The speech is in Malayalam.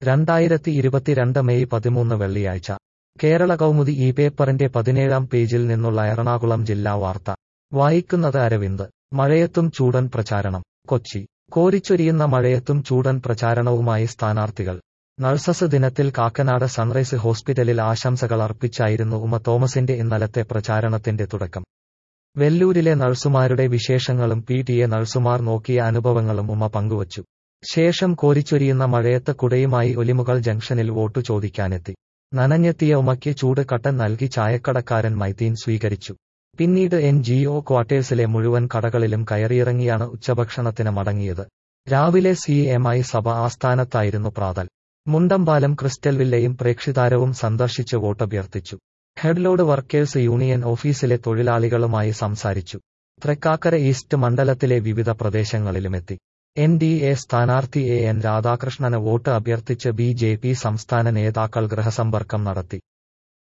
രണ്ടായിരത്തി ഇരുപത്തിരണ്ട് മെയ് പതിമൂന്ന് വെള്ളിയാഴ്ച കേരള കൗമുദി ഈ പേപ്പറിന്റെ പതിനേഴാം പേജിൽ നിന്നുള്ള എറണാകുളം ജില്ലാ വാർത്ത വായിക്കുന്നത് അരവിന്ദ് മഴയത്തും ചൂടൻ പ്രചാരണം കൊച്ചി കോരിച്ചൊരിയുന്ന മഴയത്തും ചൂടൻ പ്രചാരണവുമായി സ്ഥാനാർത്ഥികൾ നഴ്സസ് ദിനത്തിൽ കാക്കനാട് സൺറൈസ് ഹോസ്പിറ്റലിൽ ആശംസകൾ അർപ്പിച്ചായിരുന്നു ഉമ തോമസിന്റെ ഇന്നലത്തെ പ്രചാരണത്തിന്റെ തുടക്കം വെല്ലൂരിലെ നഴ്സുമാരുടെ വിശേഷങ്ങളും പി ടി എ നഴ്സുമാർ നോക്കിയ അനുഭവങ്ങളും ഉമ പങ്കുവച്ചു ശേഷം കോരിച്ചൊരിയുന്ന മഴയത്ത് കുടയുമായി ഒലിമുകൾ ജംഗ്ഷനിൽ വോട്ടു ചോദിക്കാനെത്തി നനഞ്ഞെത്തിയ ഉമയ്ക്ക് ചൂട് കട്ടൻ നൽകി ചായക്കടക്കാരൻ മൈത്തീൻ സ്വീകരിച്ചു പിന്നീട് എൻ ജി ഒ ക്വാർട്ടേഴ്സിലെ മുഴുവൻ കടകളിലും കയറിയിറങ്ങിയാണ് ഉച്ചഭക്ഷണത്തിന് മടങ്ങിയത് രാവിലെ സി എം ഐ സഭ ആസ്ഥാനത്തായിരുന്നു പ്രാതൽ മുണ്ടമ്പാലം ക്രിസ്റ്റൽ വില്ലയും പ്രേക്ഷിതാരവും സന്ദർശിച്ച് വോട്ടഭ്യർത്ഥിച്ചു ഹെഡ്ലോഡ് വർക്കേഴ്സ് യൂണിയൻ ഓഫീസിലെ തൊഴിലാളികളുമായി സംസാരിച്ചു തൃക്കാക്കര ഈസ്റ്റ് മണ്ഡലത്തിലെ വിവിധ പ്രദേശങ്ങളിലുമെത്തി എൻ ഡി എ സ്ഥാനാർത്ഥി എ എൻ രാധാകൃഷ്ണന് വോട്ട് അഭ്യർത്ഥിച്ച് ബി ജെ പി സംസ്ഥാന നേതാക്കൾ ഗൃഹസമ്പർക്കം നടത്തി